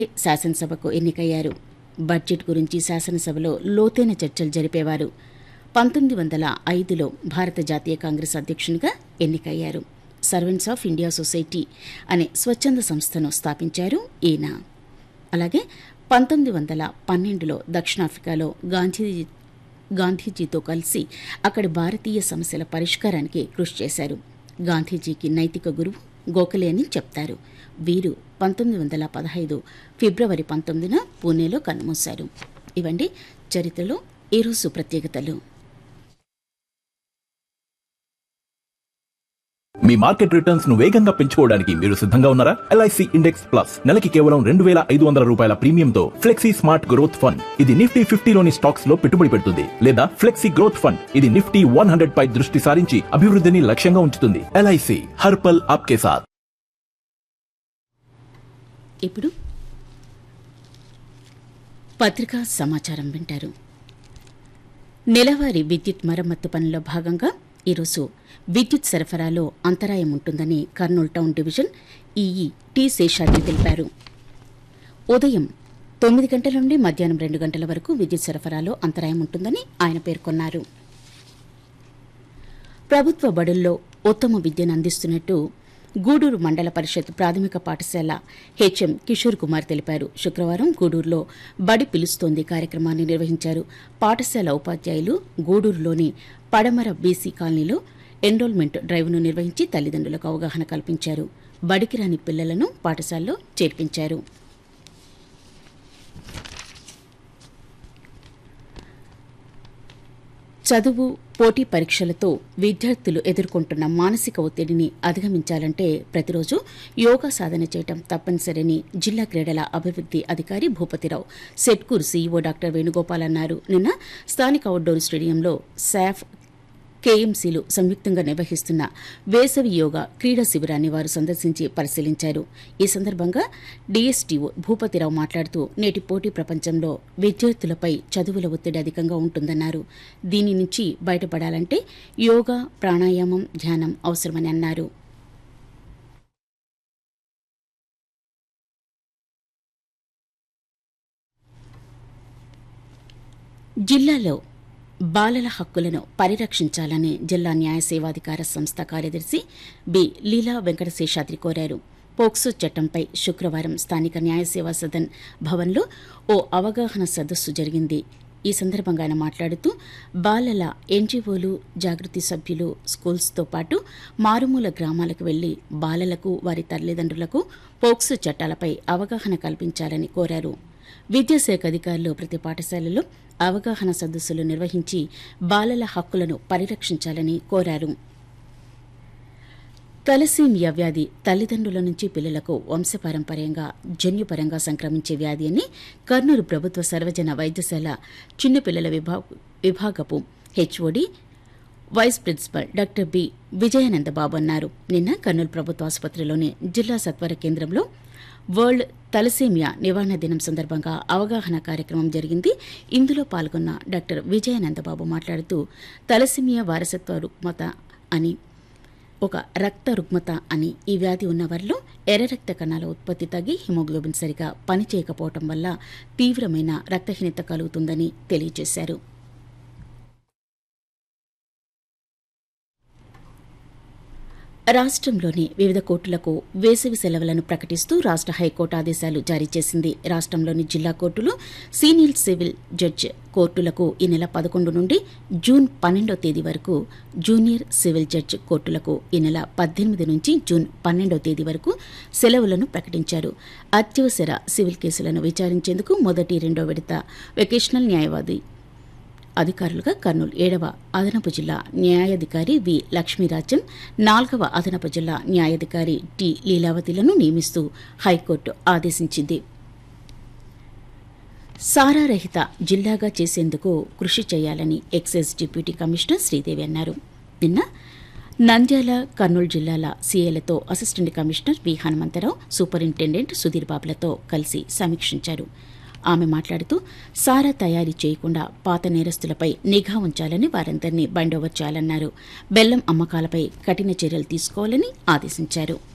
శాసనసభకు ఎన్నికయ్యారు బడ్జెట్ గురించి శాసనసభలో లోతైన చర్చలు జరిపేవారు పంతొమ్మిది వందల ఐదులో భారత జాతీయ కాంగ్రెస్ అధ్యక్షునిగా ఎన్నికయ్యారు సర్వెంట్స్ ఆఫ్ ఇండియా సొసైటీ అనే స్వచ్ఛంద సంస్థను స్థాపించారు ఈయన అలాగే పంతొమ్మిది వందల పన్నెండులో దక్షిణాఫ్రికాలో గాంధీజీ గాంధీజీతో కలిసి అక్కడి భారతీయ సమస్యల పరిష్కారానికి కృషి చేశారు గాంధీజీకి నైతిక గురువు గోఖలే అని చెప్తారు వీరు పంతొమ్మిది వందల పదహైదు ఫిబ్రవరి పంతొమ్మిదిన పూణేలో కన్నుమూశారు ఇవండి చరిత్రలో ఈరోజు ప్రత్యేకతలు మీ మార్కెట్ రిటర్న్స్ ను వేగంగా పెంచుకోవడానికి మీరు సిద్ధంగా ఉన్నారా ఎల్ఐసి ఇండెక్స్ ప్లస్ నెలకి కేవలం రెండు వేల ఐదు వందల రూపాయల ప్రీమియంతో ఫ్లెక్సీ స్మార్ట్ గ్రోత్ ఫండ్ ఇది నిఫ్టీ ఫిఫ్టీలోని స్టాక్స్ లో పెట్టుబడి పెడుతుంది లేదా ఫ్లెక్సీ గ్రోత్ ఫండ్ ఇది నిఫ్టీ వన్ హండ్రెడ్ పై దృష్టి సారించి అభివృద్ధిని లక్ష్యంగా ఉంచుతుంది ఎల్ఐసి హర్పల్ ఆప్కే సాథ్ ఇప్పుడు పత్రికా సమాచారం వింటారు నెలవారీ విద్యుత్ మరమ్మత్తు పనుల్లో భాగంగా ఈరోజు విద్యుత్ సరఫరాలో అంతరాయం ఉంటుందని Kurnool town division EE T Seshadri తెలిపారు ఉదయం తొమ్మిది గంటల నుండి మధ్యాహ్నం రెండు గంటల వరకు విద్యుత్ సరఫరాలో అంతరాయం ఉంటుందని ఆయన పేర్కొన్నారు ప్రభుత్వ బడుల్లో ఉత్తమ విద్యను అందిస్తున్నట్టు గూడూరు మండల పరిషత్ ప్రాథమిక పాఠశాల హెచ్ఎం కిషోర్ కుమార్ తెలిపారు శుక్రవారం గూడూరులో బడి పిలుస్తోంది కార్యక్రమాన్ని నిర్వహించారు పాఠశాల ఉపాధ్యాయులు గూడూరులోని పడమర బీసీ కాలనీలో ఎన్రోల్మెంట్ డ్రైవ్ను నిర్వహించి తల్లిదండ్రులకు అవగాహన కల్పించారు బడికి రాని పిల్లలను పాఠశాలలో చేర్పించారు చదువు పోటీ పరీక్షలతో విద్యార్థులు ఎదుర్కొంటున్న మానసిక ఒత్తిడిని అధిగమించాలంటే ప్రతిరోజు యోగా సాధన చేయటం తప్పనిసరని జిల్లా క్రీడల అభివృద్ది అధికారి భూపతిరావు సెట్కూర్ సీఈఓ డాక్టర్ వేణుగోపాల్ అన్నారు నిన్న స్థానిక అవుట్డోర్ స్టేడియంలో శాఫ్ కేఎంసీలు సంయుక్తంగా నిర్వహిస్తున్న వేసవి యోగా క్రీడా శిబిరాన్ని వారు సందర్శించి పరిశీలించారు ఈ సందర్భంగా డీఎస్టీఓ భూపతిరావు మాట్లాడుతూ నేటి పోటీ ప్రపంచంలో విద్యార్థులపై చదువుల ఒత్తిడి అధికంగా ఉంటుందన్నారు దీని నుంచి బయటపడాలంటే యోగా ప్రాణాయామం ధ్యానం అవసరమని అన్నారు జిల్లాలో బాలల హక్కులను పరిరక్షించాలని జిల్లా న్యాయ సేవాధికార సంస్థ కార్యదర్శి బి లీలా వెంకటశేషాద్రి కోరారు పోక్సో చట్టంపై శుక్రవారం స్థానిక న్యాయ సేవా సదన్ భవన్లో ఓ అవగాహన సదస్సు జరిగింది ఈ సందర్భంగా ఆయన మాట్లాడుతూ బాలల ఎన్జీఓలు జాగృతి సభ్యులు స్కూల్స్తో పాటు మారుమూల గ్రామాలకు వెళ్లి బాలలకు వారి తల్లిదండ్రులకు పోక్సో చట్టాలపై అవగాహన కల్పించాలని కోరారు విద్యాశాఖ అధికారులు ప్రతి పాఠశాలలో అవగాహన సదస్సులు నిర్వహించి బాలల హక్కులను పరిరక్షించాలని కోరారు తలసీమియా వ్యాధి తల్లిదండ్రుల నుంచి పిల్లలకు వంశపారంపర్యంగా జన్యుపరంగా సంక్రమించే వ్యాధి అని కర్నూలు ప్రభుత్వ సర్వజన వైద్యశాల చిన్నపిల్లల విభా- విభాగపు HOD vice principal doctor B Vijayanandababu అన్నారు నిన్న కర్నూలు ప్రభుత్వ ఆసుపత్రిలోని జిల్లా సత్వర కేంద్రంలో వరల్డ్ తలసేమియా నివారణ దినం సందర్భంగా అవగాహన కార్యక్రమం జరిగింది ఇందులో పాల్గొన్న డాక్టర్ విజయానందబాబు మాట్లాడుతూ తలసేమియా వారసత్వ రుగ్మత అని ఒక రక్త రుగ్మత అని ఈ వ్యాధి ఉన్న వారిలో ఎర్ర రక్త కణాల ఉత్పత్తి తగ్గి హిమోగ్లోబిన్ సరిగా పనిచేయకపోవటం వల్ల తీవ్రమైన రక్తహీనత కలుగుతుందని తెలియజేశారు రాష్ట్రంలోని వివిధ కోర్టులకు వేసవి సెలవులను ప్రకటిస్తూ రాష్ట్ర హైకోర్టు ఆదేశాలు జారీ చేసింది రాష్ట్రంలోని జిల్లా కోర్టులు సీనియర్ సివిల్ జడ్జ్ కోర్టులకు ఈ నెల పదకొండు నుండి జూన్ పన్నెండో తేదీ వరకు జూనియర్ సివిల్ జడ్జ్ కోర్టులకు ఈ నెల పద్దెనిమిది నుంచి జూన్ పన్నెండో తేదీ వరకు సెలవులను ప్రకటించారు అత్యవసర సివిల్ కేసులను విచారించేందుకు మొదటి రెండో విడత వెకేషనల్ న్యాయవాది అధికారులుగా కర్నూలు ఏడవ అదనపు జిల్లా న్యాయాధికారి వి లక్ష్మీరాజన్ నాల్గవ అదనపు జిల్లా న్యాయాధికారి టి లీలావతిలను నియమిస్తూ హైకోర్టు ఆదేశించింది సారారహిత జిల్లాగా చేసేందుకు కృషి చేయాలని ఎక్సైజ్ డిప్యూటీ కమిషనర్ శ్రీదేవి అన్నారు నిన్న నంద్యాల కర్నూలు జిల్లాల సీఏలతో assistant commissioner V Hanumantharao superintendent Sudheer బాబులతో కలిసి సమీక్షించారు ఆమె మాట్లాడుతూ సారా తయారీ చేయకుండా పాత నేరస్తులపై నిఘా ఉంచాలని వారందరినీ బండోవర్ చేయాలన్నారు బెల్లం అమ్మకాలపై కఠిన చర్యలు తీసుకోవాలని ఆదేశించారు